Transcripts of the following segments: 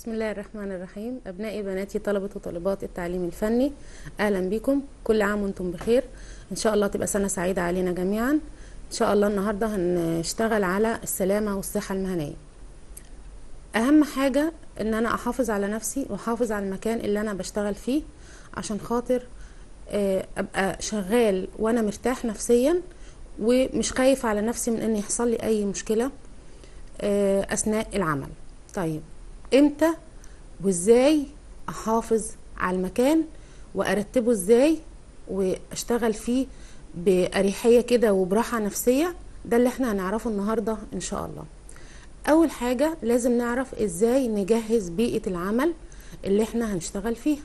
بسم الله الرحمن الرحيم أبنائي بناتي طلبة وطالبات التعليم الفني أهلا بكم كل عام وانتم بخير إن شاء الله تبقى سنة سعيدة علينا جميعا إن شاء الله النهاردة هنشتغل على السلامة والصحة المهنية أهم حاجة إن أنا أحافظ على نفسي وأحافظ على المكان اللي أنا بشتغل فيه عشان خاطر آه، أبقى شغال وأنا مرتاح نفسيا ومش خايف على نفسي من إن يحصل لي أي مشكلة آه، أثناء العمل طيب امتى وازاي احافظ على المكان وارتبه ازاي واشتغل فيه باريحيه كده وبراحه نفسيه ده اللي احنا هنعرفه النهارده ان شاء الله اول حاجه لازم نعرف ازاي نجهز بيئه العمل اللي احنا هنشتغل فيها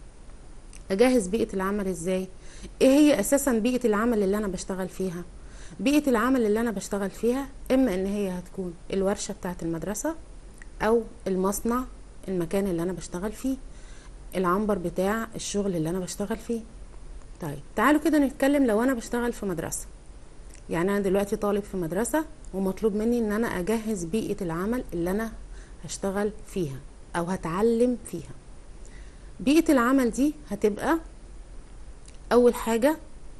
اجهز بيئه العمل ازاي ايه هي اساسا بيئه العمل اللي انا بشتغل فيها بيئه العمل اللي انا بشتغل فيها اما ان هي هتكون الورشه بتاعه المدرسه او المصنع المكان اللي انا بشتغل فيه العنبر بتاع الشغل اللي انا بشتغل فيه طيب تعالوا كده نتكلم لو انا بشتغل في مدرسة يعني انا دلوقتي طالب في مدرسة ومطلوب مني ان انا اجهز بيئة العمل اللي انا هشتغل فيها او هتعلم فيها بيئة العمل دي هتبقى اول حاجة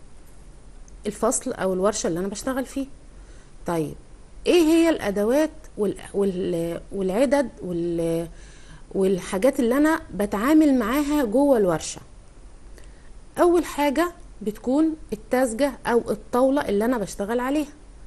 الفصل او الورشة اللي انا بشتغل فيه طيب ايه هي الادوات وال... وال... والعدد وال... والحاجات اللي انا بتعامل معاها جوه الورشه اول حاجه بتكون التاسجه او الطاوله اللي انا بشتغل عليها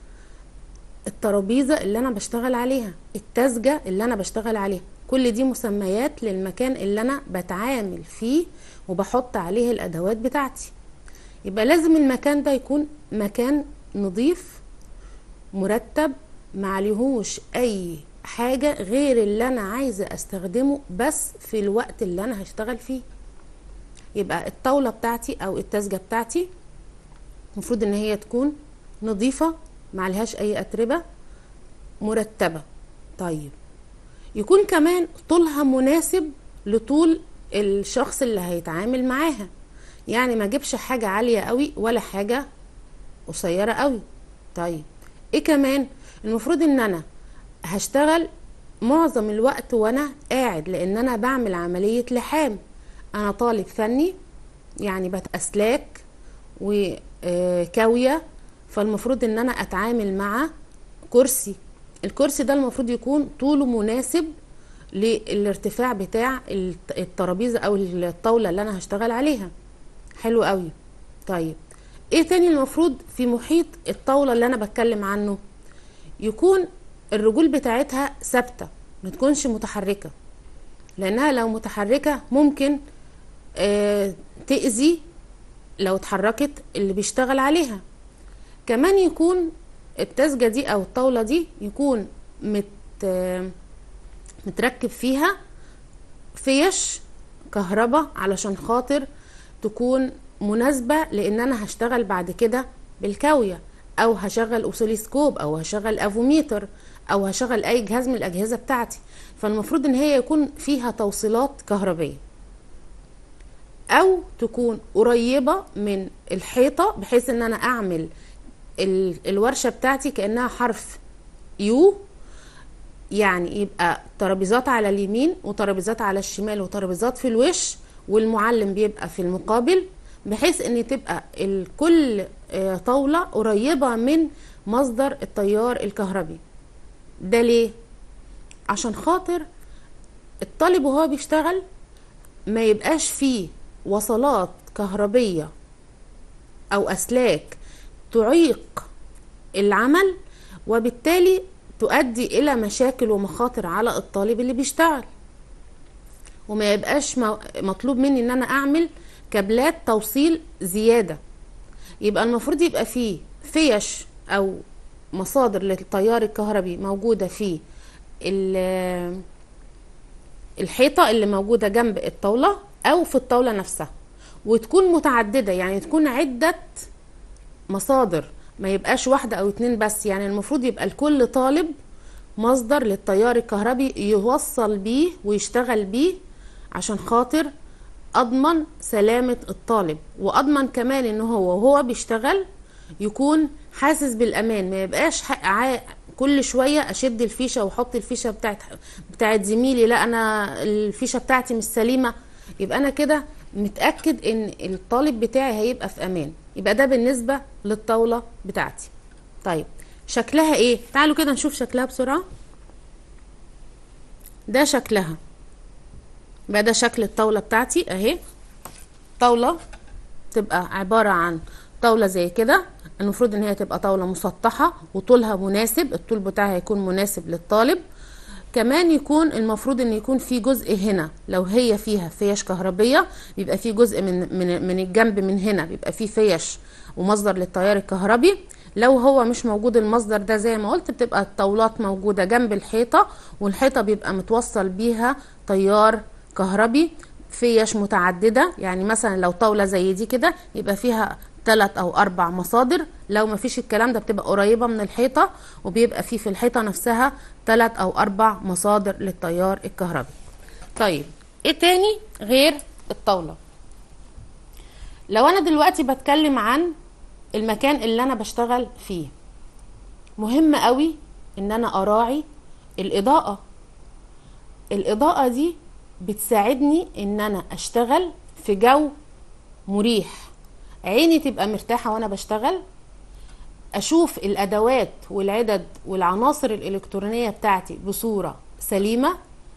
الترابيزه اللي انا بشتغل عليها التاسجه اللي انا بشتغل عليها كل دي مسميات للمكان اللي انا بتعامل فيه وبحط عليه الادوات بتاعتي يبقى لازم المكان ده يكون مكان نظيف مرتب معليهوش اي حاجة غير اللي انا عايزة استخدمه بس في الوقت اللي انا هشتغل فيه يبقى الطاولة بتاعتي او التسجة بتاعتي المفروض ان هي تكون نظيفة معلهاش اي اتربة مرتبة طيب يكون كمان طولها مناسب لطول الشخص اللي هيتعامل معاها يعني ما اجيبش حاجة عالية قوي ولا حاجة قصيرة قوي طيب ايه كمان المفروض ان انا هشتغل معظم الوقت وانا قاعد لان انا بعمل عملية لحام انا طالب فني يعني بتأسلاك وكاوية فالمفروض ان انا اتعامل مع كرسي الكرسي ده المفروض يكون طوله مناسب للارتفاع بتاع الترابيزة او الطاولة اللي انا هشتغل عليها حلو قوي طيب ايه تاني المفروض في محيط الطاولة اللي انا بتكلم عنه يكون الرجول بتاعتها ثابتة ما تكونش متحركة لانها لو متحركة ممكن آه تأذي لو اتحركت اللي بيشتغل عليها كمان يكون التسجة دي او الطاولة دي يكون مت آه متركب فيها فيش كهرباء علشان خاطر تكون مناسبة لان انا هشتغل بعد كده بالكاوية او هشغل اوسيلوسكوب او هشغل افوميتر او هشغل اي جهاز من الاجهزة بتاعتي فالمفروض ان هي يكون فيها توصيلات كهربية او تكون قريبة من الحيطة بحيث ان انا اعمل الورشة بتاعتي كأنها حرف يو يعني يبقى ترابيزات على اليمين وترابيزات على الشمال وترابيزات في الوش والمعلم بيبقى في المقابل بحيث ان تبقى الكل طاولة قريبة من مصدر التيار الكهربي ده ليه عشان خاطر الطالب وهو بيشتغل ما يبقاش فيه وصلات كهربية او اسلاك تعيق العمل وبالتالي تؤدي الى مشاكل ومخاطر على الطالب اللي بيشتغل وما يبقاش مطلوب مني ان انا اعمل كابلات توصيل زياده يبقى المفروض يبقى فيه فيش او مصادر للتيار الكهربي موجوده في الحيطه اللي موجوده جنب الطاوله او في الطاوله نفسها وتكون متعدده يعني تكون عده مصادر ما يبقاش واحده او اتنين بس يعني المفروض يبقى لكل طالب مصدر للتيار الكهربي يوصل بيه ويشتغل بيه عشان خاطر اضمن سلامة الطالب واضمن كمان ان هو وهو بيشتغل يكون حاسس بالامان ما يبقاش كل شويه اشد الفيشه واحط الفيشه بتاعت بتاعت زميلي لا انا الفيشه بتاعتي مش سليمه يبقى انا كده متاكد ان الطالب بتاعي هيبقى في امان يبقى ده بالنسبه للطاوله بتاعتي طيب شكلها ايه تعالوا كده نشوف شكلها بسرعه ده شكلها بقى ده شكل الطاوله بتاعتي اهي طاوله تبقى عباره عن طاوله زي كده المفروض ان هي تبقى طاوله مسطحه وطولها مناسب الطول بتاعها هيكون مناسب للطالب كمان يكون المفروض ان يكون في جزء هنا لو هي فيها فيش كهربيه بيبقى في جزء من من من الجنب من هنا بيبقى في فيش ومصدر للتيار الكهربي لو هو مش موجود المصدر ده زي ما قلت بتبقى الطاولات موجوده جنب الحيطه والحيطه بيبقى متوصل بيها تيار كهربي فيش متعدده يعني مثلا لو طاوله زي دي كده يبقى فيها ثلاث او اربع مصادر لو ما فيش الكلام ده بتبقى قريبه من الحيطه وبيبقى في في الحيطه نفسها ثلاث او اربع مصادر للتيار الكهربي طيب ايه تاني غير الطاوله لو انا دلوقتي بتكلم عن المكان اللي انا بشتغل فيه مهم قوي ان انا اراعي الاضاءه الاضاءه دي بتساعدني ان انا اشتغل في جو مريح عيني تبقى مرتاحه وانا بشتغل اشوف الادوات والعدد والعناصر الالكترونيه بتاعتي بصوره سليمه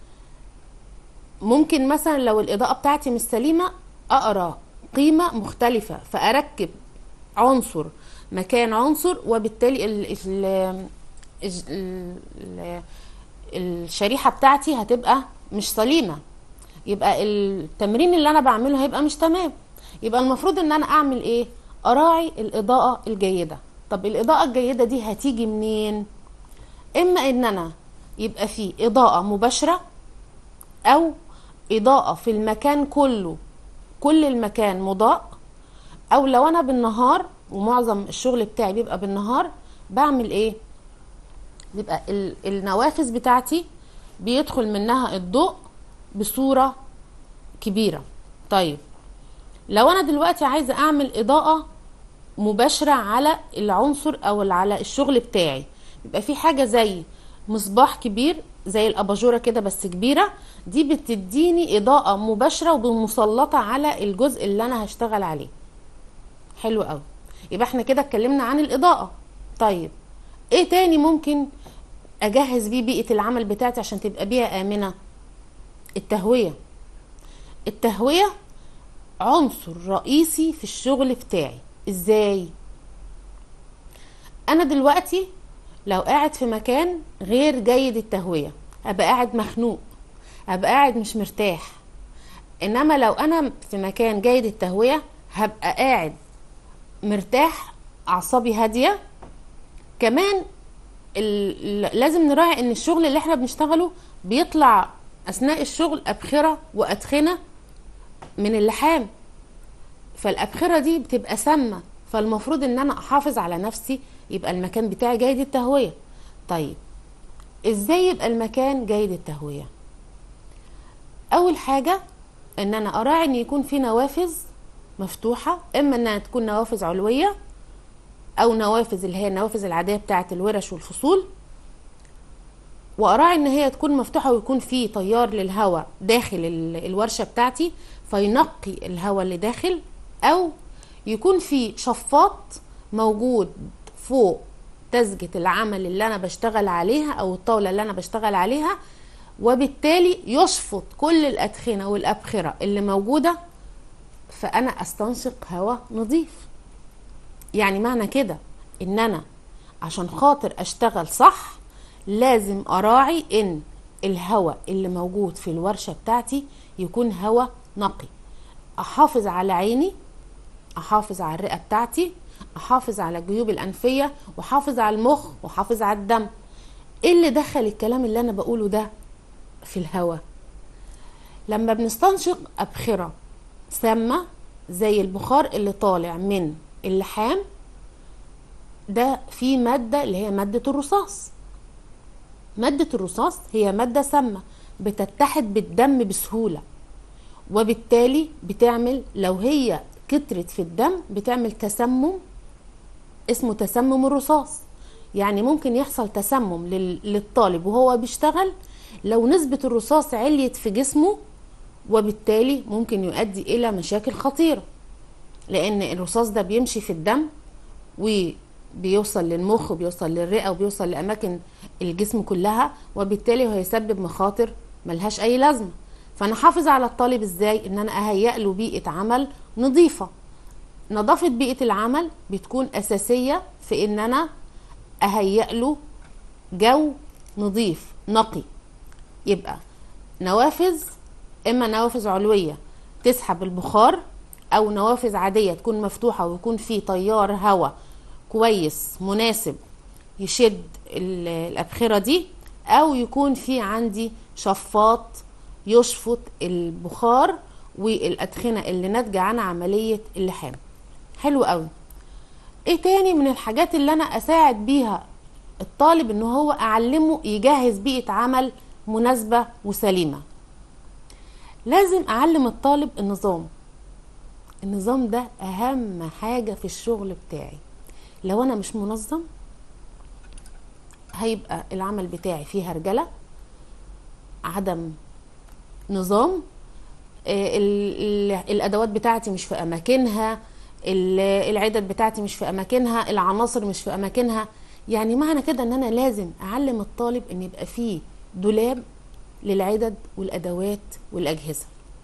ممكن مثلا لو الاضاءه بتاعتي مش سليمه اقرا قيمه مختلفه فاركب عنصر مكان عنصر وبالتالي ال ال ال ال الشريحه بتاعتي هتبقى مش سليمه يبقى التمرين اللي انا بعمله هيبقى مش تمام يبقى المفروض ان انا اعمل ايه اراعي الاضاءه الجيده طب الاضاءه الجيده دي هتيجي منين اما ان انا يبقى في اضاءه مباشره او اضاءه في المكان كله كل المكان مضاء او لو انا بالنهار ومعظم الشغل بتاعي بيبقى بالنهار بعمل ايه بيبقى النوافذ بتاعتي بيدخل منها الضوء بصوره كبيره طيب لو انا دلوقتي عايزه اعمل اضاءه مباشره على العنصر او على الشغل بتاعي يبقى في حاجه زي مصباح كبير زي الاباجوره كده بس كبيره دي بتديني اضاءه مباشره ومسلطه على الجزء اللي انا هشتغل عليه حلو قوي يبقى احنا كده اتكلمنا عن الاضاءه طيب ايه تاني ممكن اجهز بيه بيئه العمل بتاعتي عشان تبقى بيئه امنه التهويه التهويه عنصر رئيسي في الشغل بتاعي ازاي انا دلوقتي لو قاعد في مكان غير جيد التهويه ابقى قاعد مخنوق ابقى قاعد مش مرتاح انما لو انا في مكان جيد التهويه هبقى قاعد مرتاح اعصابي هاديه كمان لازم نراعي ان الشغل اللي احنا بنشتغله بيطلع اثناء الشغل ابخره وادخنه من اللحام فالابخره دي بتبقى سامه فالمفروض ان انا احافظ على نفسي يبقى المكان بتاعي جيد التهويه طيب ازاي يبقى المكان جيد التهويه اول حاجه ان انا اراعي ان يكون في نوافذ مفتوحه اما انها تكون نوافذ علويه او نوافذ اللي هي النوافذ العاديه بتاعه الورش والفصول واراعي ان هي تكون مفتوحه ويكون في تيار للهواء داخل الورشه بتاعتي فينقي الهواء اللي داخل او يكون في شفاط موجود فوق تسجة العمل اللي انا بشتغل عليها او الطاولة اللي انا بشتغل عليها وبالتالي يشفط كل الادخنة والابخرة اللي موجودة فانا استنشق هواء نظيف يعني معنى كده ان انا عشان خاطر اشتغل صح لازم اراعي ان الهواء اللي موجود في الورشة بتاعتي يكون هواء نقي احافظ على عيني احافظ على الرئه بتاعتي احافظ على الجيوب الانفيه واحافظ على المخ واحافظ على الدم ايه اللي دخل الكلام اللي انا بقوله ده في الهواء لما بنستنشق ابخره سامه زي البخار اللي طالع من اللحام ده في ماده اللي هي ماده الرصاص ماده الرصاص هي ماده سامه بتتحد بالدم بسهوله وبالتالي بتعمل لو هي كترت في الدم بتعمل تسمم اسمه تسمم الرصاص يعني ممكن يحصل تسمم لل- للطالب وهو بيشتغل لو نسبة الرصاص عليت في جسمه وبالتالي ممكن يؤدي إلى مشاكل خطيرة لأن الرصاص ده بيمشي في الدم وبيوصل للمخ وبيوصل للرئة وبيوصل لأماكن الجسم كلها وبالتالي هو هيسبب مخاطر ملهاش أي لازمة فأنا حافظ على الطالب إزاي إن أنا أهيأ له بيئة عمل نظيفة نظافة بيئة العمل بتكون أساسية في إن أنا أهيأ له جو نظيف نقي يبقى نوافذ إما نوافذ علوية تسحب البخار أو نوافذ عادية تكون مفتوحة ويكون فيه تيار هواء كويس مناسب يشد ال- الأبخرة دي أو يكون في عندي شفاط يشفط البخار والأدخنة اللي ناتجة عن عملية اللحام حلو قوي ايه تاني من الحاجات اللي انا اساعد بيها الطالب ان هو اعلمه يجهز بيئة عمل مناسبة وسليمة لازم اعلم الطالب النظام النظام ده اهم حاجة في الشغل بتاعي لو انا مش منظم هيبقى العمل بتاعي فيه هرجلة عدم نظام آه، ال- ال- الادوات بتاعتي مش في اماكنها ال- العدد بتاعتي مش في اماكنها العناصر مش في اماكنها يعني معنى كده ان انا لازم اعلم الطالب ان يبقى فيه دولاب للعدد والادوات والاجهزه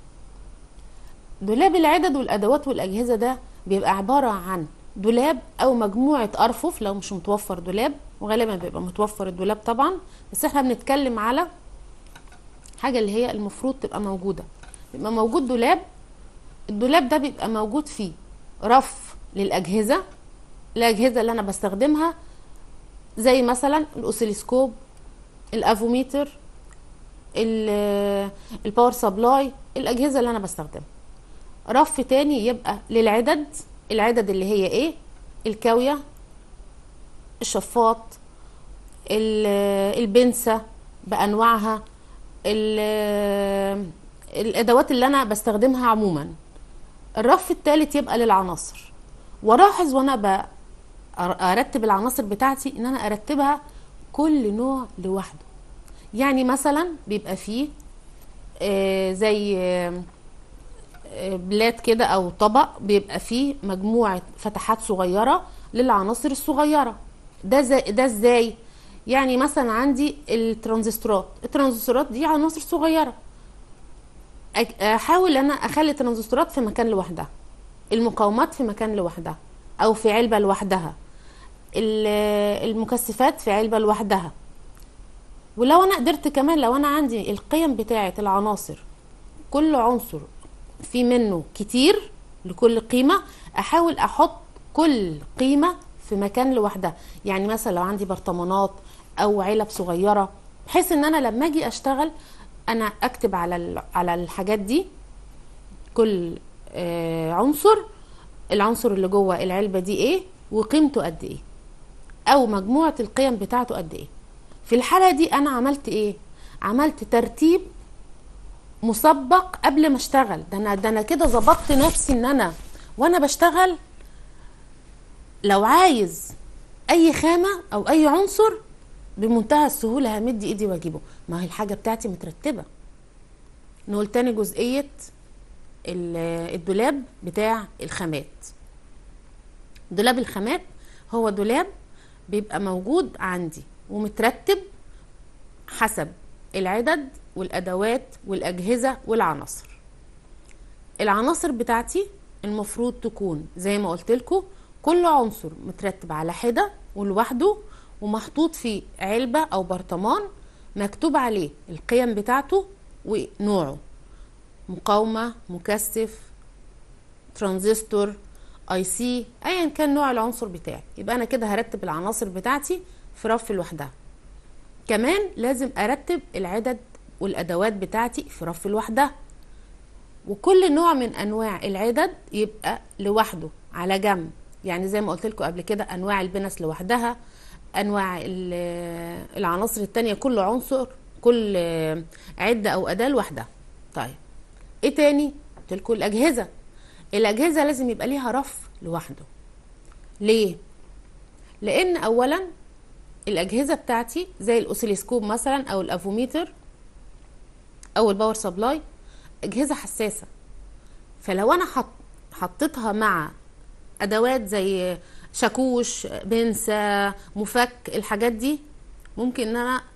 دولاب العدد والادوات والاجهزه ده بيبقى عباره عن دولاب او مجموعه ارفف لو مش متوفر دولاب وغالبا بيبقى متوفر الدولاب طبعا بس احنا بنتكلم على حاجه اللي هي المفروض تبقى موجوده بيبقى موجود دولاب الدولاب ده بيبقى موجود فيه رف للاجهزه الاجهزه اللي انا بستخدمها زي مثلا الاوسيلوسكوب الافوميتر ال- الباور سبلاي الاجهزه اللي انا بستخدمها رف تاني يبقى للعدد العدد اللي هي ايه الكاويه الشفاط ال- البنسه بانواعها ال- الادوات اللي انا بستخدمها عموما الرف الثالث يبقى للعناصر والاحظ وانا ب- أر- ارتب العناصر بتاعتي ان انا ارتبها كل نوع لوحده يعني مثلا بيبقى فيه آه، زي آه، آه، بلاد كده او طبق بيبقى فيه مجموعه فتحات صغيره للعناصر الصغيره ده زي ده ازاي يعني مثلا عندي الترانزستورات الترانزستورات دي عناصر صغيره أك- احاول ان انا اخلي الترانزستورات في مكان لوحدها المقاومات في مكان لوحدها او في علبه لوحدها ال- المكثفات في علبه لوحدها ولو انا قدرت كمان لو انا عندي القيم بتاعه العناصر كل عنصر في منه كتير لكل قيمه احاول احط كل قيمه في مكان لوحدها يعني مثلا لو عندي برطمانات او علب صغيره بحيث ان انا لما اجي اشتغل انا اكتب على ال- على الحاجات دي كل آه، عنصر العنصر اللي جوه العلبه دي ايه وقيمته قد ايه او مجموعه القيم بتاعته قد ايه في الحاله دي انا عملت ايه عملت ترتيب مسبق قبل ما اشتغل ده انا ده انا كده ظبطت نفسي ان انا وانا بشتغل لو عايز اي خامه او اي عنصر بمنتهى السهوله همد ايدي واجيبه ما هي الحاجه بتاعتي مترتبه نقول تاني جزئيه ال- الدولاب بتاع الخامات دولاب الخامات هو دولاب بيبقى موجود عندي ومترتب حسب العدد والادوات والاجهزه والعناصر العناصر بتاعتي المفروض تكون زي ما قلت لكم كل عنصر مترتب على حده ولوحده ومحطوط في علبه او برطمان مكتوب عليه القيم بتاعته ونوعه مقاومه مكثف ترانزستور اي سي ايا كان نوع العنصر بتاعي يبقى انا كده هرتب العناصر بتاعتي في رف لوحدها كمان لازم ارتب العدد والادوات بتاعتي في رف لوحدها وكل نوع من انواع العدد يبقى لوحده على جنب يعني زي ما قلت لكم قبل كده انواع البنس لوحدها انواع ال- العناصر التانية كل عنصر كل عدة او اداة لوحدها طيب ايه تاني قلت لكم الاجهزة الاجهزة لازم يبقى ليها رف لوحده ليه لان اولا الاجهزه بتاعتي زي الاوسيلوسكوب مثلا او الافوميتر او الباور سبلاي اجهزه حساسه فلو انا حط حطيتها مع ادوات زي شاكوش بنسة مفك الحاجات دي ممكن ان انا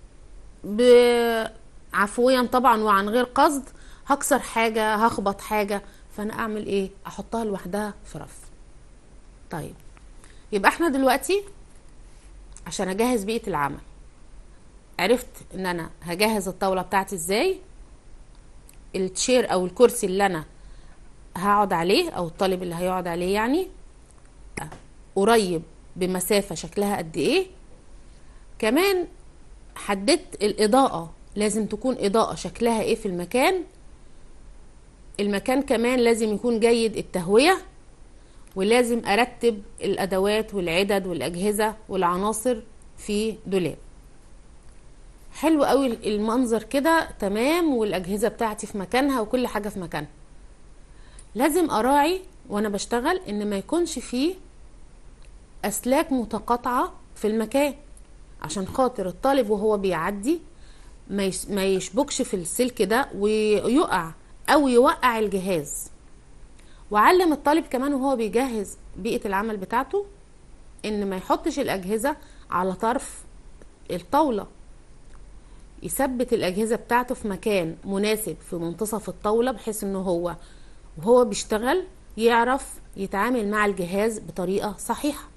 ب- عفويا طبعا وعن غير قصد هكسر حاجة هخبط حاجة فانا اعمل ايه احطها لوحدها في رف طيب يبقى احنا دلوقتي عشان اجهز بيئة العمل عرفت ان انا هجهز الطاولة بتاعتي ازاي التشير او الكرسي اللي انا هقعد عليه او الطالب اللي هيقعد عليه يعني قريب بمسافة شكلها قد ايه كمان حددت الإضاءة لازم تكون إضاءة شكلها ايه في المكان المكان كمان لازم يكون جيد التهوية ولازم أرتب الأدوات والعدد والأجهزة والعناصر في دولاب حلو قوي المنظر كده تمام والأجهزة بتاعتي في مكانها وكل حاجة في مكانها لازم أراعي وأنا بشتغل إن ما يكونش فيه أسلاك متقاطعة في المكان عشان خاطر الطالب وهو بيعدي ما يش- ما يشبكش في السلك ده ويقع أو يوقع الجهاز وعلم الطالب كمان وهو بيجهز بيئة العمل بتاعته إن ما يحطش الأجهزة على طرف الطاولة يثبت الأجهزة بتاعته في مكان مناسب في منتصف الطاولة بحيث إنه هو وهو بيشتغل يعرف يتعامل مع الجهاز بطريقة صحيحة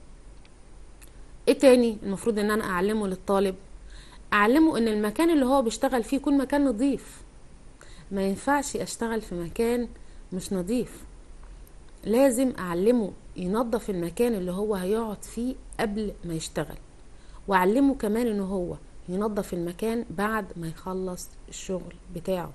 ايه تاني المفروض ان انا اعلمه للطالب اعلمه ان المكان اللي هو بيشتغل فيه يكون مكان نظيف ما ينفعش اشتغل في مكان مش نظيف لازم اعلمه ينظف المكان اللي هو هيقعد فيه قبل ما يشتغل واعلمه كمان ان هو ينظف المكان بعد ما يخلص الشغل بتاعه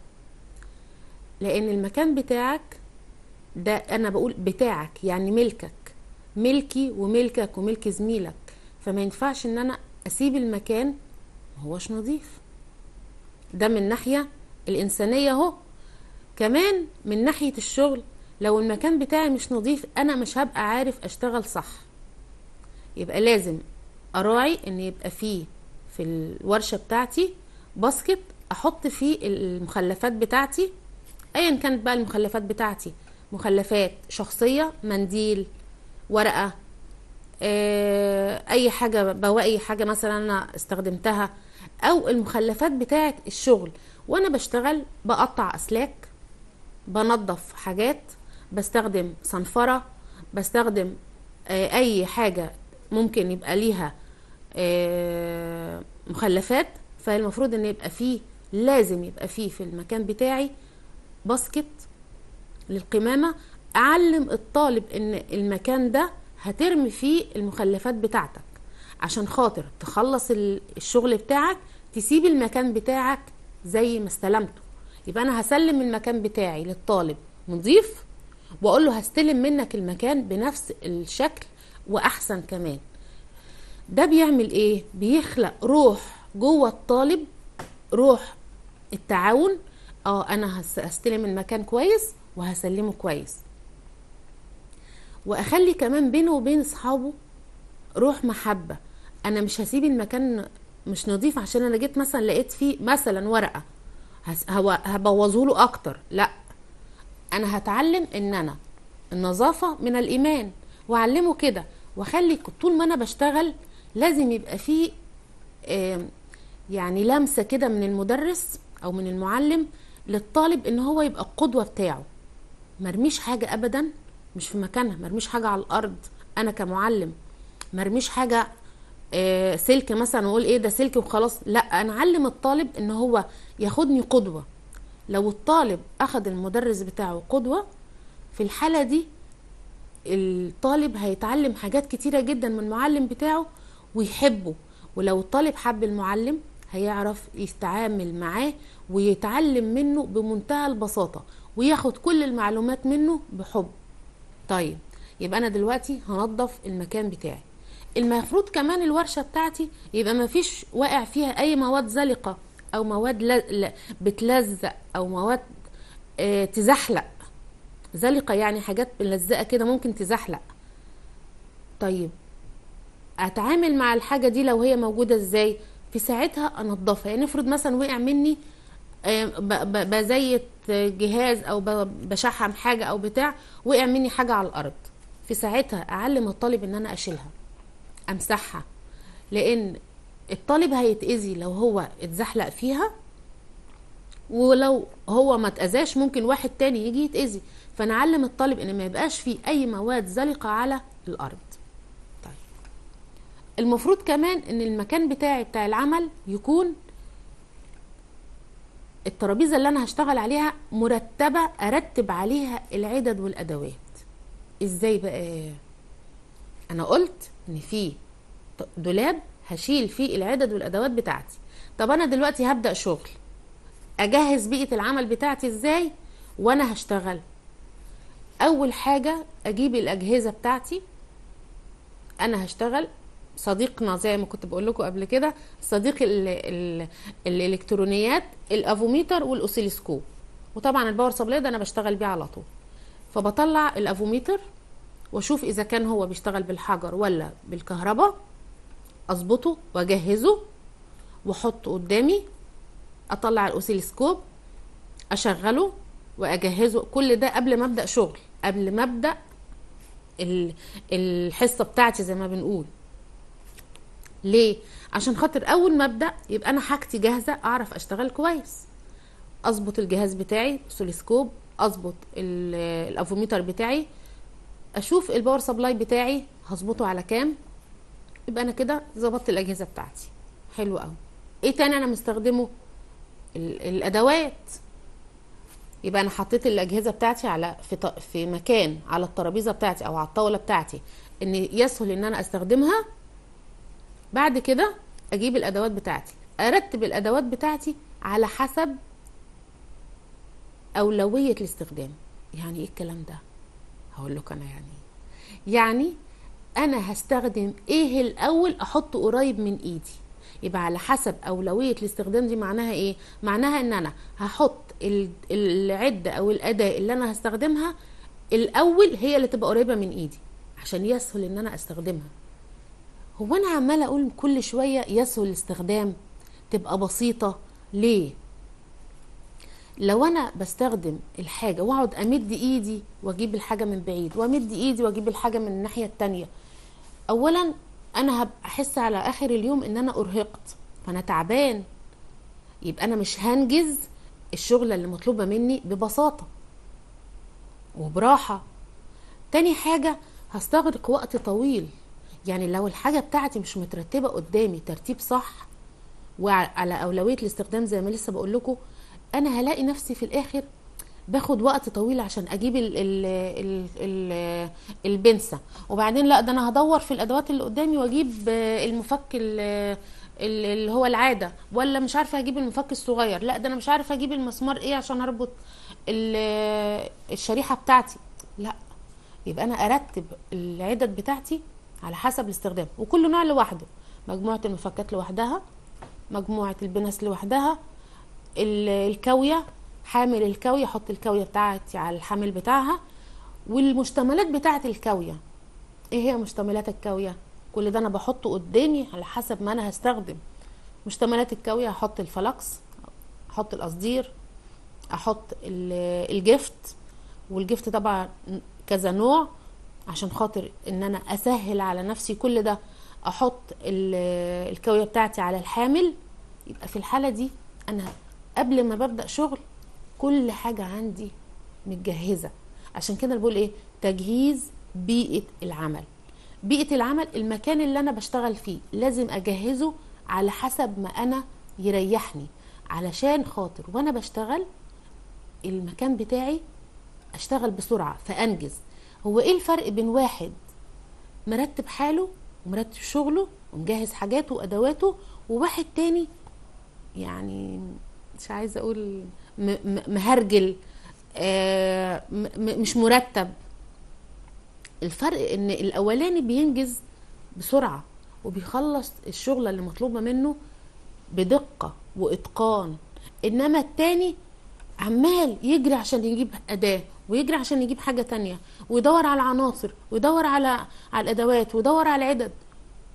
لان المكان بتاعك ده انا بقول بتاعك يعني ملكك ملكي وملكك وملك زميلك فما ينفعش ان انا اسيب المكان ما هوش نظيف ده من ناحية الإنسانية اهو كمان من ناحية الشغل لو المكان بتاعي مش نظيف أنا مش هبقى عارف أشتغل صح يبقى لازم أراعي إن يبقى فيه في الورشة بتاعتي باسكت أحط فيه المخلفات بتاعتي أيا كانت بقى المخلفات بتاعتي مخلفات شخصية منديل ورقة آه، اي حاجه بواقي حاجه مثلا انا استخدمتها او المخلفات بتاعه الشغل وانا بشتغل بقطع اسلاك بنظف حاجات بستخدم صنفره بستخدم آه، اي حاجه ممكن يبقى ليها آه، مخلفات فالمفروض ان يبقى فيه لازم يبقى فيه في المكان بتاعي باسكت للقمامة أعلم الطالب إن المكان ده هترمي فيه المخلفات بتاعتك عشان خاطر تخلص ال- الشغل بتاعك تسيب المكان بتاعك زي ما استلمته يبقى أنا هسلم المكان بتاعي للطالب نظيف وأقول له هستلم منك المكان بنفس الشكل وأحسن كمان ده بيعمل ايه بيخلق روح جوه الطالب روح التعاون اه انا هس- هستلم المكان كويس وهسلمه كويس واخلي كمان بينه وبين اصحابه روح محبة انا مش هسيب المكان مش نظيف عشان انا جيت مثلا لقيت فيه مثلا ورقة هس- هو- هبوظه له اكتر لا انا هتعلم ان انا النظافة من الايمان واعلمه كده واخلي طول ما انا بشتغل لازم يبقى فيه آم، يعني لمسة كده من المدرس او من المعلم للطالب ان هو يبقى القدوة بتاعه مرميش حاجة ابدا مش في مكانها مرميش حاجة على الارض انا كمعلم مرميش حاجة آه، سلك مثلا واقول ايه ده سلك وخلاص لا انا اعلم الطالب ان هو ياخدني قدوة لو الطالب اخد المدرس بتاعه قدوة في الحالة دي الطالب هيتعلم حاجات كتيرة جدا من المعلم بتاعه ويحبه ولو الطالب حب المعلم هيعرف يتعامل معاه ويتعلم منه بمنتهى البساطة وياخد كل المعلومات منه بحب طيب يبقى انا دلوقتي هنظف المكان بتاعي المفروض كمان الورشة بتاعتي يبقى ما فيش واقع فيها اي مواد زلقة او مواد ل... ل... بتلزق او مواد آه تزحلق زلقة يعني حاجات ملزقة كده ممكن تزحلق طيب اتعامل مع الحاجه دي لو هي موجوده ازاي في ساعتها انضفها يعني افرض مثلا وقع مني آه، ب- ب- بزيت جهاز او ب- بشحم حاجه او بتاع وقع مني حاجه على الارض في ساعتها اعلم الطالب ان انا اشيلها امسحها لان الطالب هيتاذي لو هو اتزحلق فيها ولو هو ما اتاذاش ممكن واحد تاني يجي يتاذي فنعلم الطالب ان ما يبقاش فيه اي مواد زلقه على الارض طيب المفروض كمان ان المكان بتاعي بتاع العمل يكون الترابيزه اللي انا هشتغل عليها مرتبه ارتب عليها العدد والادوات ازاي بقى انا قلت ان في ط- دولاب هشيل فيه العدد والادوات بتاعتي طب انا دلوقتي هبدا شغل اجهز بيئه العمل بتاعتي ازاي وانا هشتغل اول حاجه اجيب الاجهزه بتاعتي انا هشتغل صديقنا زي ما كنت بقول لكم قبل كده صديق ال ال الالكترونيات الافوميتر والاوسيلوسكوب وطبعا الباور سبلاي ده انا بشتغل بيه على طول فبطلع الافوميتر واشوف اذا كان هو بيشتغل بالحجر ولا بالكهرباء اظبطه واجهزه واحطه قدامي اطلع الاوسيلوسكوب اشغله واجهزه كل ده قبل ما ابدا شغل قبل ما ابدا ال- الحصه بتاعتي زي ما بنقول ليه عشان خاطر اول ما ابدا يبقى انا حاجتي جاهزه اعرف اشتغل كويس اظبط الجهاز بتاعي سوليسكوب اظبط ال- الافوميتر بتاعي اشوف الباور سبلاي بتاعي هظبطه على كام يبقى انا كده ظبطت الاجهزه بتاعتي حلو قوي ايه تاني انا مستخدمه ال- الادوات يبقى انا حطيت الاجهزه بتاعتي على في ط- في مكان على الترابيزه بتاعتي او على الطاوله بتاعتي ان يسهل ان انا استخدمها بعد كده اجيب الادوات بتاعتي ارتب الادوات بتاعتي على حسب اولويه الاستخدام يعني ايه الكلام ده هقول لك انا يعني إيه. يعني انا هستخدم ايه الاول احطه قريب من ايدي يبقى على حسب اولويه الاستخدام دي معناها ايه معناها ان انا هحط ال- العده او الاداه اللي انا هستخدمها الاول هي اللي تبقى قريبه من ايدي عشان يسهل ان انا استخدمها هو انا عماله اقول كل شويه يسهل الاستخدام تبقى بسيطه ليه لو انا بستخدم الحاجه واقعد امد ايدي واجيب الحاجه من بعيد وامد ايدي واجيب الحاجه من الناحيه التانية اولا انا هبقى احس على اخر اليوم ان انا ارهقت فانا تعبان يبقى انا مش هنجز الشغله اللي مطلوبه مني ببساطه وبراحه تاني حاجه هستغرق وقت طويل يعني لو الحاجه بتاعتي مش مترتبه قدامي ترتيب صح وعلى اولويه الاستخدام زي ما لسه بقول لكم انا هلاقي نفسي في الاخر باخد وقت طويل عشان اجيب ال ال ال ال البنسه وبعدين لا ده انا هدور في الادوات اللي قدامي واجيب آه، المفك ال- ال- اللي هو العاده ولا مش عارفه اجيب المفك الصغير لا ده انا مش عارفه اجيب المسمار ايه عشان اربط ال- الشريحه بتاعتي لا يبقى انا ارتب العدد بتاعتي على حسب الاستخدام وكل نوع لوحده مجموعه المفكات لوحدها مجموعه البنس لوحدها ال- الكاويه حامل الكاويه احط الكاويه بتاعتي على الحامل بتاعها والمشتملات بتاعه الكاويه ايه هي مشتملات الكاويه كل ده انا بحطه قدامي على حسب ما انا هستخدم مشتملات الكاويه احط الفلكس احط القصدير احط ال- الجفت والجفت طبعا كذا نوع عشان خاطر ان انا اسهل على نفسي كل ده احط ال- الكاويه بتاعتي على الحامل يبقى في الحاله دي انا قبل ما ببدا شغل كل حاجه عندي متجهزه عشان كده أنا بقول ايه تجهيز بيئه العمل بيئه العمل المكان اللي انا بشتغل فيه لازم اجهزه على حسب ما انا يريحني علشان خاطر وانا بشتغل المكان بتاعي اشتغل بسرعه فانجز هو ايه الفرق بين واحد مرتب حاله ومرتب شغله ومجهز حاجاته وادواته وواحد تاني يعني مش عايزه اقول م- م- مهرجل آه، م- م- مش مرتب الفرق ان الاولاني بينجز بسرعه وبيخلص الشغله اللي مطلوبه منه بدقه واتقان انما التاني عمال يجري عشان يجيب اداه ويجري عشان يجيب حاجه تانية ويدور على عناصر ويدور على على الادوات ويدور على عدد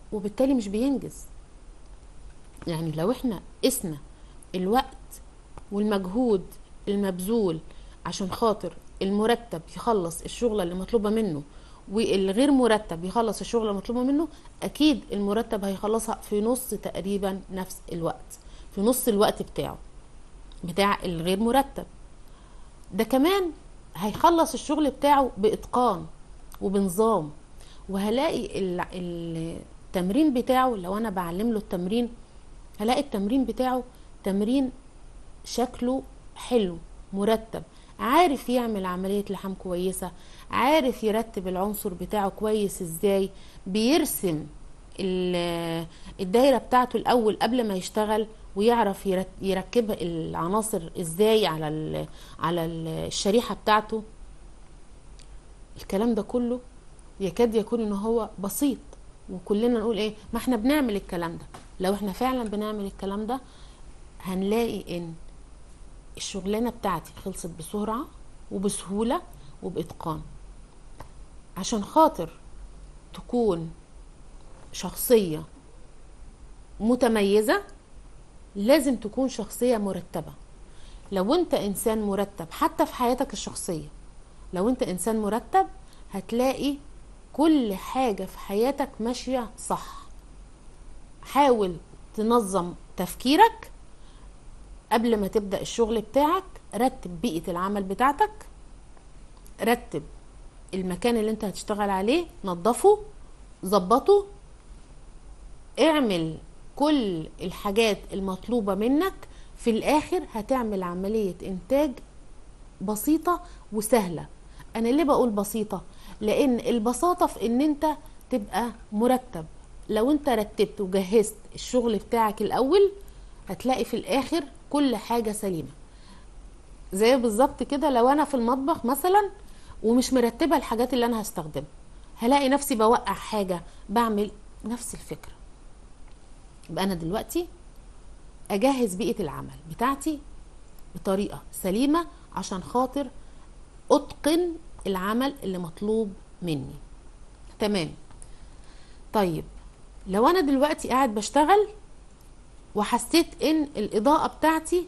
وبالتالي مش بينجز يعني لو احنا قسنا الوقت والمجهود المبذول عشان خاطر المرتب يخلص الشغلة اللي مطلوبة منه والغير مرتب يخلص الشغلة المطلوبة منه أكيد المرتب هيخلصها في نص تقريبا نفس الوقت في نص الوقت بتاعه بتاع الغير مرتب ده كمان هيخلص الشغل بتاعه بإتقان وبنظام وهلاقي ال- ال- التمرين بتاعه لو أنا بعلم له التمرين هلاقي التمرين بتاعه تمرين شكله حلو مرتب عارف يعمل عملية لحام كويسة عارف يرتب العنصر بتاعه كويس ازاي بيرسم ال- الدايرة بتاعته الأول قبل ما يشتغل ويعرف يرت- يركب العناصر ازاي على ال- على ال- الشريحة بتاعته الكلام ده كله يكاد يكون ان هو بسيط وكلنا نقول ايه ما احنا بنعمل الكلام ده لو احنا فعلا بنعمل الكلام ده هنلاقي ان الشغلانه بتاعتي خلصت بسرعه وبسهوله وباتقان عشان خاطر تكون شخصيه متميزه لازم تكون شخصيه مرتبه لو انت انسان مرتب حتى في حياتك الشخصيه لو انت انسان مرتب هتلاقي كل حاجه في حياتك ماشيه صح حاول تنظم تفكيرك قبل ما تبدأ الشغل بتاعك رتب بيئة العمل بتاعتك رتب المكان اللي انت هتشتغل عليه نظفه ظبطه اعمل كل الحاجات المطلوبة منك في الاخر هتعمل عملية انتاج بسيطة وسهلة انا ليه بقول بسيطة لان البساطة في ان انت تبقى مرتب لو انت رتبت وجهزت الشغل بتاعك الاول هتلاقي في الاخر كل حاجة سليمة زي بالظبط كده لو انا في المطبخ مثلا ومش مرتبة الحاجات اللي انا هستخدمها هلاقي نفسي بوقع حاجة بعمل نفس الفكرة يبقى انا دلوقتي اجهز بيئة العمل بتاعتي بطريقة سليمة عشان خاطر اتقن العمل اللي مطلوب مني تمام طيب لو انا دلوقتي قاعد بشتغل وحسيت ان الاضاءة بتاعتي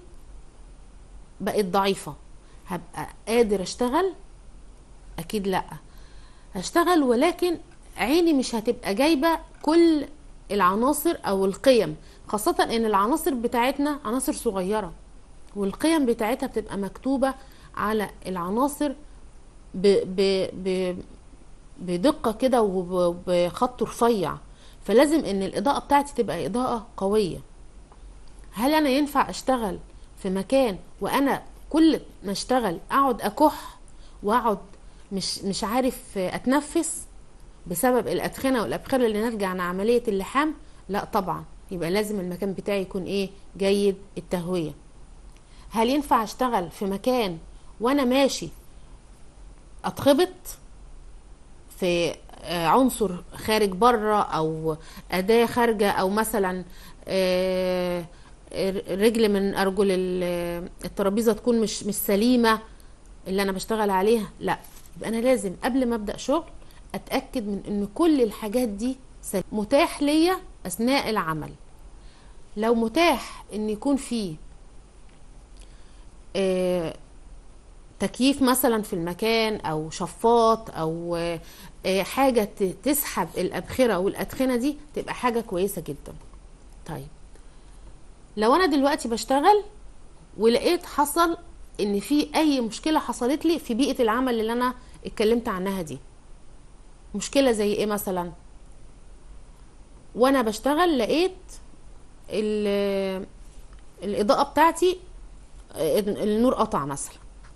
بقت ضعيفة هبقى قادر اشتغل اكيد لا هشتغل ولكن عيني مش هتبقى جايبة كل العناصر او القيم خاصة ان العناصر بتاعتنا عناصر صغيرة والقيم بتاعتها بتبقى مكتوبة على العناصر ب ب ب بدقة كده وبخط رفيع فلازم ان الاضاءة بتاعتي تبقى اضاءة قوية هل انا ينفع اشتغل في مكان وانا كل ما اشتغل اقعد اكح واقعد مش مش عارف اتنفس بسبب الادخنه والابخره اللي ناتجه عن عمليه اللحام لا طبعا يبقى لازم المكان بتاعي يكون ايه جيد التهويه هل ينفع اشتغل في مكان وانا ماشي اتخبط في آه، عنصر خارج بره او اداه خارجه او مثلا آه، رجل من ارجل ال- الترابيزه تكون مش مش سليمه اللي انا بشتغل عليها لا يبقى انا لازم قبل ما ابدا شغل اتاكد من ان كل الحاجات دي سليمة. متاح ليا اثناء العمل لو متاح ان يكون في آه، تكييف مثلا في المكان او شفاط او آه، آه، حاجه ت- تسحب الابخره والادخنه دي تبقى حاجه كويسه جدا طيب لو انا دلوقتي بشتغل ولقيت حصل ان في اي مشكله حصلت لي في بيئه العمل اللي انا اتكلمت عنها دي مشكله زي ايه مثلا وانا بشتغل لقيت ال- الاضاءه بتاعتي آه، النور قطع مثلا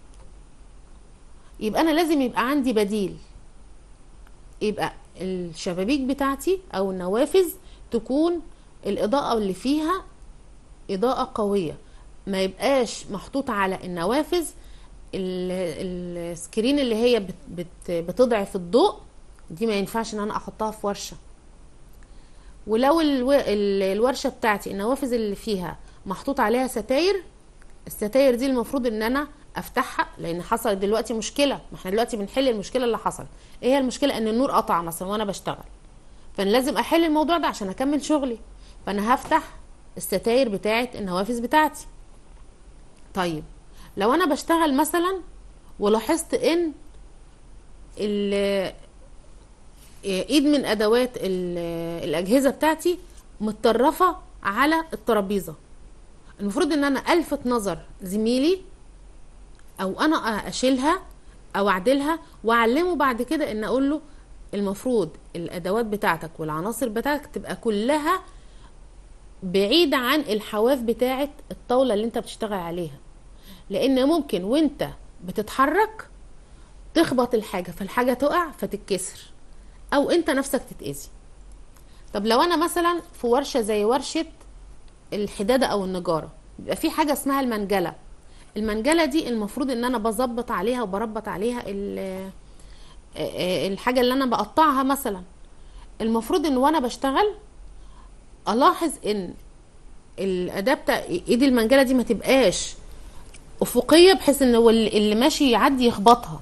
يبقى انا لازم يبقى عندي بديل يبقى الشبابيك بتاعتي او النوافذ تكون الاضاءه اللي فيها اضاءه قويه ما يبقاش محطوط على النوافذ ال- السكرين اللي هي بت بت بتضعف الضوء دي ما ينفعش ان انا احطها في ورشه ولو الو- ال- الورشه بتاعتي النوافذ اللي فيها محطوط عليها ستاير الستاير دي المفروض ان انا افتحها لان حصلت دلوقتي مشكله ما احنا دلوقتي بنحل المشكله اللي حصلت ايه هي المشكله ان النور قطع مثلا وانا بشتغل فانا لازم احل الموضوع ده عشان اكمل شغلي فانا هفتح الستاير بتاعه النوافذ بتاعتي طيب لو انا بشتغل مثلا ولاحظت ان ال- ايد من ادوات ال- الاجهزه بتاعتي متطرفه على الترابيزه المفروض ان انا الفت نظر زميلي او انا اشيلها او اعدلها واعلمه بعد كده ان اقول له المفروض الادوات بتاعتك والعناصر بتاعتك تبقى كلها بعيدة عن الحواف بتاعة الطاولة اللي انت بتشتغل عليها لان ممكن وانت بتتحرك تخبط الحاجة فالحاجة تقع فتتكسر او انت نفسك تتأذي طب لو انا مثلا في ورشة زي ورشة الحدادة او النجارة بيبقى في حاجة اسمها المنجلة المنجلة دي المفروض ان انا بظبط عليها وبربط عليها ال- آه، الحاجة اللي انا بقطعها مثلا المفروض ان وانا بشتغل الاحظ ان الاداة بتاع ايد المنجلة دي ما تبقاش افقية بحيث ان هو اللي اللي ماشي يعدي يخبطها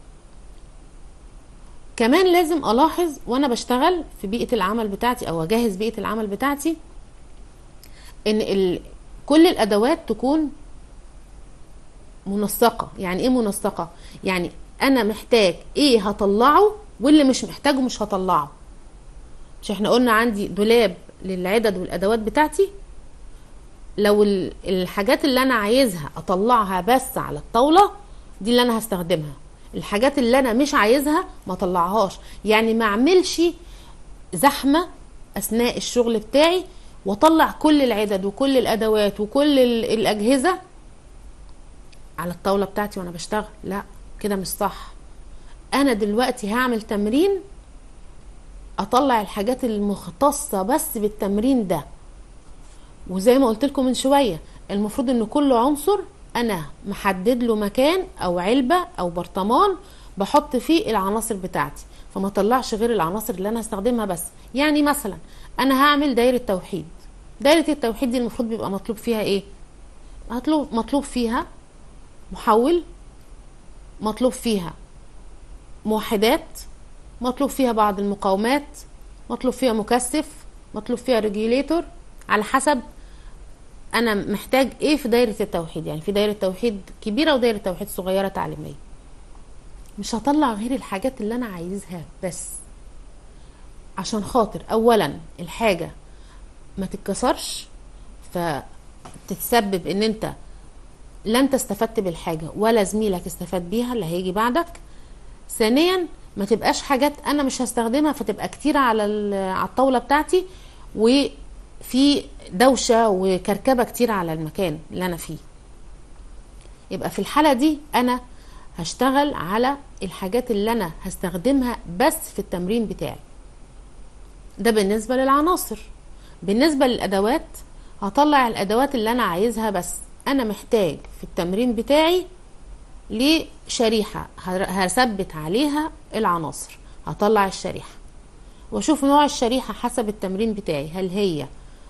كمان لازم الاحظ وانا بشتغل في بيئة العمل بتاعتي او اجهز بيئة العمل بتاعتي ان ال... كل الادوات تكون منسقة يعني ايه منسقة يعني انا محتاج ايه هطلعه واللي مش محتاجه مش هطلعه مش احنا قلنا عندي دولاب للعدد والادوات بتاعتي لو ال- الحاجات اللي انا عايزها اطلعها بس على الطاولة دي اللي انا هستخدمها الحاجات اللي انا مش عايزها ما اطلعهاش يعني ما اعملش زحمة اثناء الشغل بتاعي واطلع كل العدد وكل الادوات وكل ال- الاجهزة على الطاولة بتاعتي وانا بشتغل لا كده مش صح انا دلوقتي هعمل تمرين اطلع الحاجات المختصة بس بالتمرين ده وزي ما قلت لكم من شوية المفروض ان كل عنصر انا محدد له مكان او علبة او برطمان بحط فيه العناصر بتاعتي فما طلعش غير العناصر اللي انا هستخدمها بس يعني مثلا انا هعمل دايرة توحيد دايرة التوحيد دي المفروض بيبقى مطلوب فيها ايه مطلوب مطلوب فيها محول مطلوب فيها موحدات مطلوب فيها بعض المقاومات مطلوب فيها مكثف مطلوب فيها ريجيليتور على حسب انا محتاج ايه في دايره التوحيد يعني في دايره توحيد كبيره ودايره توحيد صغيره تعليميه مش هطلع غير الحاجات اللي انا عايزها بس عشان خاطر اولا الحاجه ما تتكسرش فتتسبب ان انت لا انت استفدت بالحاجه ولا زميلك استفاد بيها اللي هيجي بعدك ثانيا ما تبقاش حاجات انا مش هستخدمها فتبقى كتيره على ال- على الطاوله بتاعتي وفي دوشه وكركبه كتير على المكان اللي انا فيه يبقى في الحاله دي انا هشتغل على الحاجات اللي انا هستخدمها بس في التمرين بتاعي ده بالنسبه للعناصر بالنسبه للادوات هطلع الادوات اللي انا عايزها بس انا محتاج في التمرين بتاعي لشريحة هر- هثبت عليها العناصر هطلع الشريحة واشوف نوع الشريحة حسب التمرين بتاعي هل هي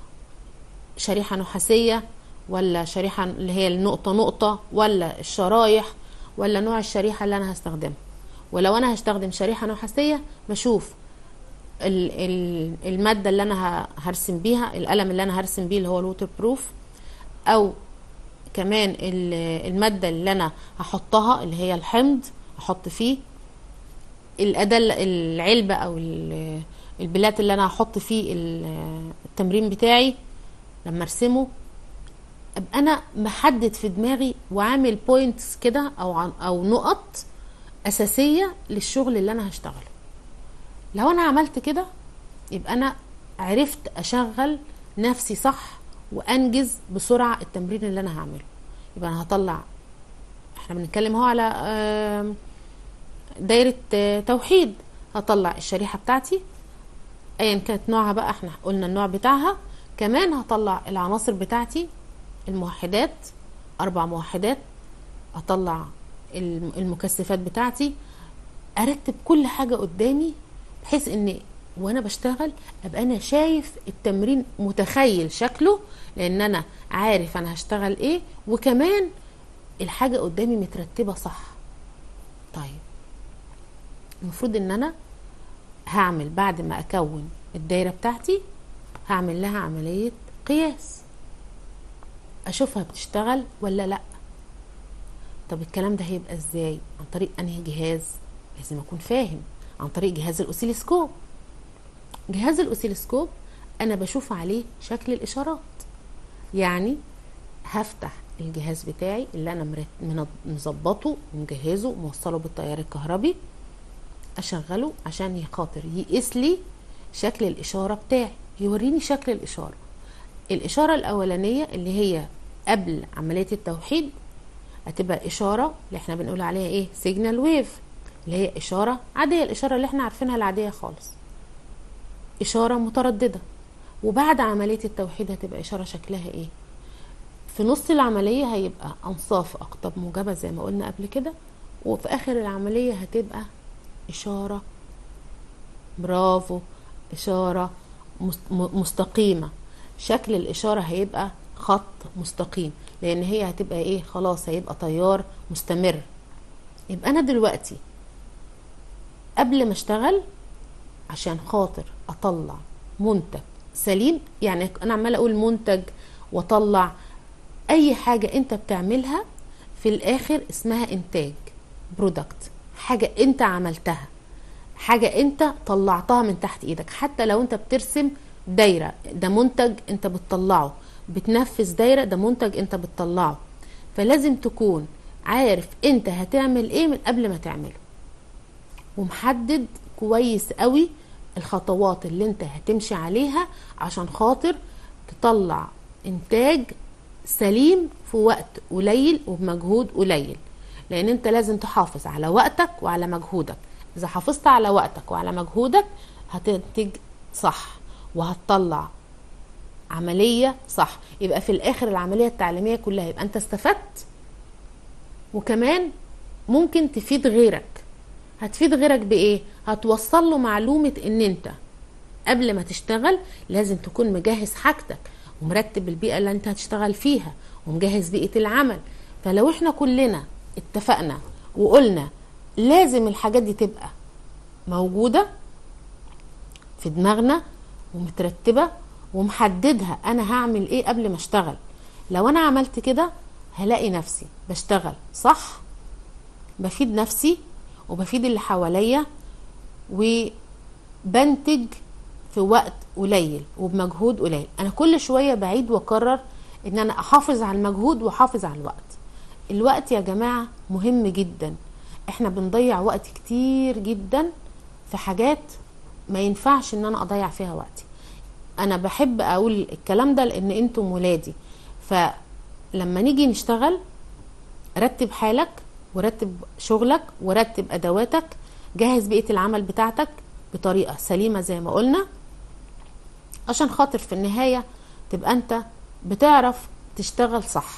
شريحة نحاسية ولا شريحة اللي هي النقطة نقطة ولا الشرايح ولا نوع الشريحة اللي انا هستخدمها ولو انا هستخدم شريحة نحاسية بشوف ال- ال- المادة اللي انا ه- هرسم بيها القلم اللي انا هرسم بيه اللي هو الووتر بروف او كمان ال- المادة اللي انا هحطها اللي هي الحمض احط فيه الأداة ال- العلبة او ال- البلات اللي انا هحط فيه ال- التمرين بتاعي لما ارسمه ابقى انا محدد في دماغي وعامل بوينتس كده او عن- او نقط اساسية للشغل اللي انا هشتغله لو انا عملت كده يبقى انا عرفت اشغل نفسي صح وانجز بسرعه التمرين اللي انا هعمله يبقى انا هطلع احنا بنتكلم اهو على آم، دايره آه، توحيد هطلع الشريحه بتاعتي ايا كانت نوعها بقى احنا قلنا النوع بتاعها كمان هطلع العناصر بتاعتي الموحدات اربع موحدات اطلع الم- المكثفات بتاعتي ارتب كل حاجه قدامي بحيث ان وانا بشتغل ابقى انا شايف التمرين متخيل شكله لان انا عارف انا هشتغل ايه وكمان الحاجه قدامي مترتبه صح طيب المفروض ان انا هعمل بعد ما اكون الدايرة بتاعتي هعمل لها عملية قياس اشوفها بتشتغل ولا لا طب الكلام ده هيبقى ازاي عن طريق انهي جهاز لازم اكون فاهم عن طريق جهاز الاوسيلوسكوب جهاز الاوسيلوسكوب انا بشوف عليه شكل الاشارات يعني هفتح الجهاز بتاعي اللي انا مرت- منض- مظبطه ومجهزه وموصله بالتيار الكهربي اشغله عشان خاطر يقيس لي شكل الاشاره بتاعي يوريني شكل الاشاره الاشاره الاولانيه اللي هي قبل عمليه التوحيد هتبقى اشاره اللي احنا بنقول عليها ايه سيجنال ويف اللي هي اشاره عاديه الاشاره اللي احنا عارفينها العاديه خالص اشاره متردده وبعد عمليه التوحيد هتبقى اشاره شكلها ايه في نص العمليه هيبقى انصاف اقطاب موجبه زي ما قلنا قبل كده وفي اخر العمليه هتبقى اشاره برافو اشاره مست- م- مستقيمه شكل الاشاره هيبقى خط مستقيم لان هي هتبقى ايه خلاص هيبقى تيار مستمر يبقى انا دلوقتي قبل ما اشتغل عشان خاطر اطلع منتج سليم يعني انا عماله اقول منتج واطلع اي حاجه انت بتعملها في الاخر اسمها انتاج برودكت حاجه انت عملتها حاجه انت طلعتها من تحت ايدك حتى لو انت بترسم دايره ده منتج انت بتطلعه بتنفذ دايره ده منتج انت بتطلعه فلازم تكون عارف انت هتعمل ايه من قبل ما تعمله ومحدد كويس قوي الخطوات اللي انت هتمشي عليها عشان خاطر تطلع انتاج سليم في وقت قليل وبمجهود قليل لان انت لازم تحافظ على وقتك وعلى مجهودك اذا حافظت على وقتك وعلى مجهودك هتنتج صح وهتطلع عملية صح يبقى في الاخر العملية التعليمية كلها يبقى انت استفدت وكمان ممكن تفيد غيرك هتفيد غيرك بايه هتوصل له معلومة ان انت قبل ما تشتغل لازم تكون مجهز حاجتك ومرتب البيئة اللي انت هتشتغل فيها ومجهز بيئة العمل فلو احنا كلنا اتفقنا وقلنا لازم الحاجات دي تبقى موجودة في دماغنا ومترتبة ومحددها انا هعمل ايه قبل ما اشتغل لو انا عملت كده هلاقي نفسي بشتغل صح بفيد نفسي وبفيد اللي حواليا وبنتج في وقت قليل وبمجهود قليل انا كل شويه بعيد واكرر ان انا احافظ على المجهود واحافظ على الوقت الوقت يا جماعه مهم جدا احنا بنضيع وقت كتير جدا في حاجات ما ينفعش ان انا اضيع فيها وقتي انا بحب اقول الكلام ده لان انتم ولادي فلما نيجي نشتغل رتب حالك ورتب شغلك ورتب ادواتك جهز بيئه العمل بتاعتك بطريقه سليمه زي ما قلنا عشان خاطر في النهايه تبقى انت بتعرف تشتغل صح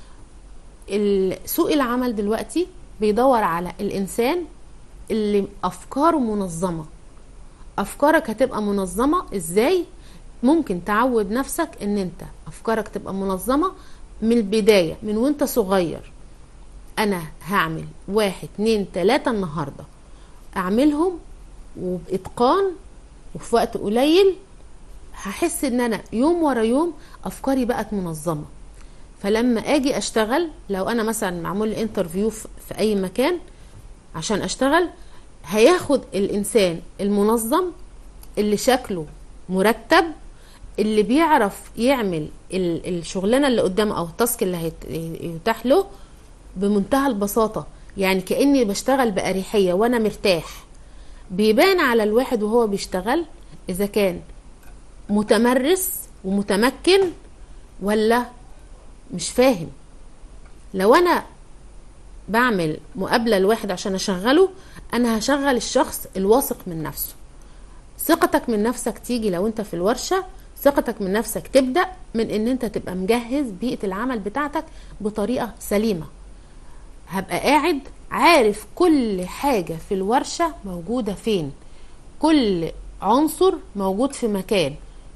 ال- سوق العمل دلوقتي بيدور على الانسان اللي افكاره منظمه افكارك هتبقى منظمه ازاي ممكن تعود نفسك ان انت افكارك تبقى منظمه من البدايه من وانت صغير انا هعمل واحد اتنين تلاتة النهاردة اعملهم وباتقان وفي وقت قليل هحس ان انا يوم ورا يوم افكاري بقت منظمة فلما اجي اشتغل لو انا مثلا معمول لي انترفيو في في اي مكان عشان اشتغل هياخد الانسان المنظم اللي شكله مرتب اللي بيعرف يعمل ال- الشغلانه اللي قدامه او التاسك اللي هيت- يتاح له بمنتهى البساطه يعني كاني بشتغل باريحيه وانا مرتاح بيبان على الواحد وهو بيشتغل اذا كان متمرس ومتمكن ولا مش فاهم لو انا بعمل مقابله لواحد عشان اشغله انا هشغل الشخص الواثق من نفسه ثقتك من نفسك تيجي لو انت في الورشه ثقتك من نفسك تبدا من ان انت تبقى مجهز بيئه العمل بتاعتك بطريقه سليمه هبقى قاعد عارف كل حاجه في الورشه موجوده فين كل عنصر موجود في مكان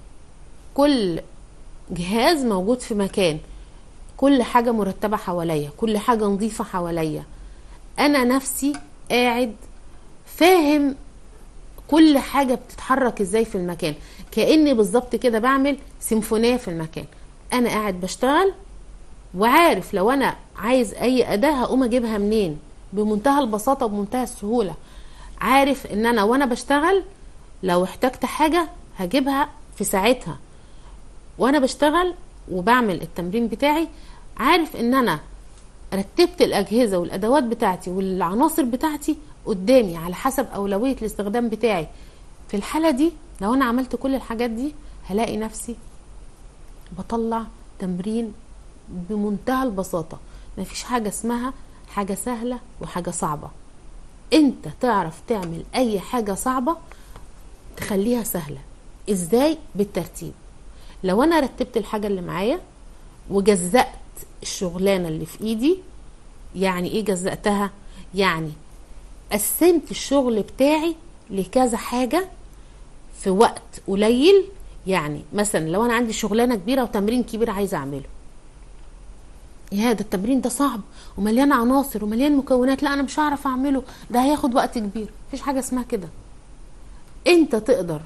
كل جهاز موجود في مكان كل حاجه مرتبه حواليا كل حاجه نظيفه حواليا انا نفسي قاعد فاهم كل حاجه بتتحرك ازاي في المكان كاني بالظبط كده بعمل سيمفونيه في المكان انا قاعد بشتغل وعارف لو انا عايز اي اداه هقوم اجيبها منين بمنتهى البساطه وبمنتهى السهوله عارف ان انا وانا بشتغل لو احتجت حاجه هجيبها في ساعتها وانا بشتغل وبعمل التمرين بتاعي عارف ان انا رتبت الاجهزه والادوات بتاعتي والعناصر بتاعتي قدامي على حسب اولويه الاستخدام بتاعي في الحاله دي لو انا عملت كل الحاجات دي هلاقي نفسي بطلع تمرين بمنتهى البساطه مفيش حاجه اسمها حاجه سهله وحاجه صعبه انت تعرف تعمل اي حاجه صعبه تخليها سهله ازاي بالترتيب لو انا رتبت الحاجه اللي معايا وجزأت الشغلانه اللي في ايدي يعني ايه جزأتها يعني قسمت الشغل بتاعي لكذا حاجه في وقت قليل يعني مثلا لو انا عندي شغلانه كبيره وتمرين كبير عايزه اعمله يا ده التمرين ده صعب ومليان عناصر ومليان مكونات لا انا مش هعرف اعمله ده هياخد وقت كبير مفيش حاجه اسمها كده انت تقدر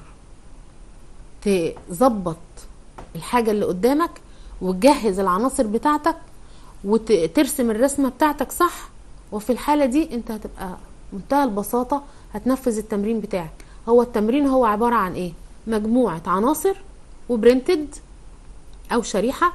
تظبط الحاجه اللي قدامك وتجهز العناصر بتاعتك وترسم الرسمه بتاعتك صح وفي الحاله دي انت هتبقى منتهى البساطه هتنفذ التمرين بتاعك هو التمرين هو عباره عن ايه مجموعه عناصر وبرنتد او شريحه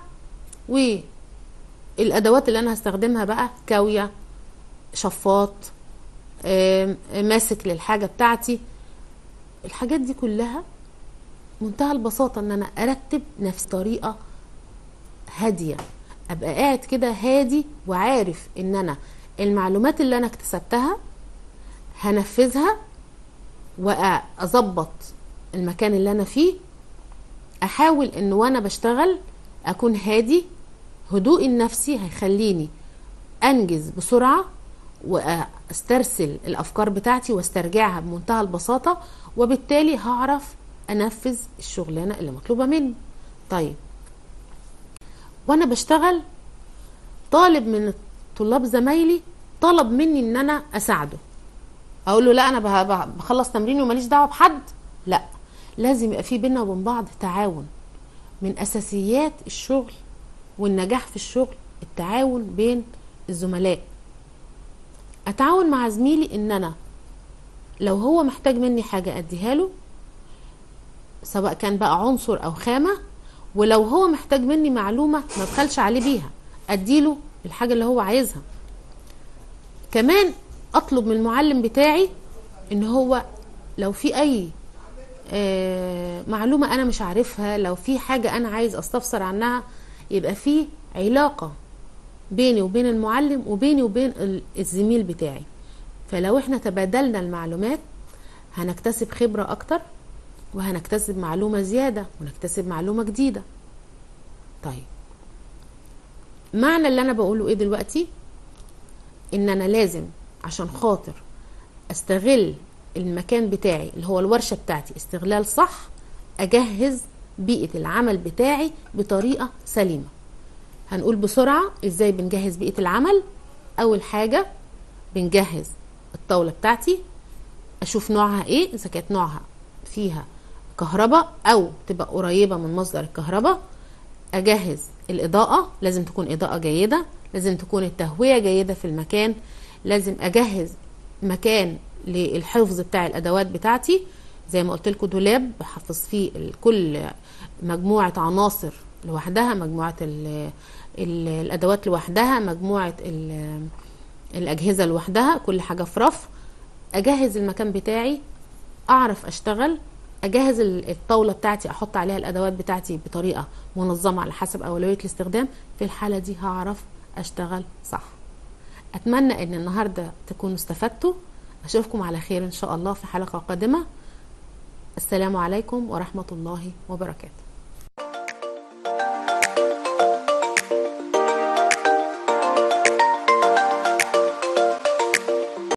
والادوات اللي انا هستخدمها بقى كاويه شفاط آم، ماسك للحاجه بتاعتي الحاجات دي كلها منتهى البساطه ان انا ارتب نفس طريقه هاديه ابقى قاعد كده هادي وعارف ان انا المعلومات اللي انا اكتسبتها هنفذها واظبط المكان اللي انا فيه احاول ان وانا بشتغل اكون هادي هدوء النفسي هيخليني انجز بسرعه واسترسل الافكار بتاعتي واسترجعها بمنتهى البساطه وبالتالي هعرف انفذ الشغلانه اللي مطلوبه مني طيب وانا بشتغل طالب من طلاب زمايلي طلب مني ان انا اساعده اقول له لا انا بها- بها- بخلص تمريني وماليش دعوه بحد لا لازم يبقى في بينا وبين بعض تعاون من اساسيات الشغل والنجاح في الشغل التعاون بين الزملاء اتعاون مع زميلي ان انا لو هو محتاج مني حاجه اديها له سواء كان بقى عنصر او خامه ولو هو محتاج مني معلومه ما بخلش عليه بيها اديله الحاجه اللي هو عايزها كمان اطلب من المعلم بتاعي ان هو لو في اي آه، معلومه انا مش عارفها لو في حاجه انا عايز استفسر عنها يبقى في علاقه بيني وبين المعلم وبيني وبين ال- الزميل بتاعي فلو احنا تبادلنا المعلومات هنكتسب خبره اكتر وهنكتسب معلومه زياده ونكتسب معلومه جديده طيب معنى اللي انا بقوله ايه دلوقتي ان انا لازم عشان خاطر استغل المكان بتاعي اللي هو الورشه بتاعتي استغلال صح اجهز بيئه العمل بتاعي بطريقه سليمه هنقول بسرعه ازاي بنجهز بيئه العمل اول حاجه بنجهز الطاوله بتاعتي اشوف نوعها ايه اذا كانت نوعها فيها كهرباء او تبقى قريبه من مصدر الكهرباء اجهز الاضاءه لازم تكون اضاءه جيده لازم تكون التهويه جيده في المكان لازم اجهز مكان للحفظ بتاع الادوات بتاعتي زي ما قلت لكم دولاب بحفظ فيه ال- كل مجموعه عناصر لوحدها مجموعه ال ال الادوات لوحدها مجموعه ال- الاجهزه لوحدها كل حاجه في رف اجهز المكان بتاعي اعرف اشتغل اجهز ال- الطاوله بتاعتي احط عليها الادوات بتاعتي بطريقه منظمه على حسب اولويه الاستخدام في الحاله دي هعرف اشتغل صح اتمنى ان النهارده تكونوا استفدتوا اشوفكم على خير ان شاء الله في حلقه قادمه السلام عليكم ورحمه الله وبركاته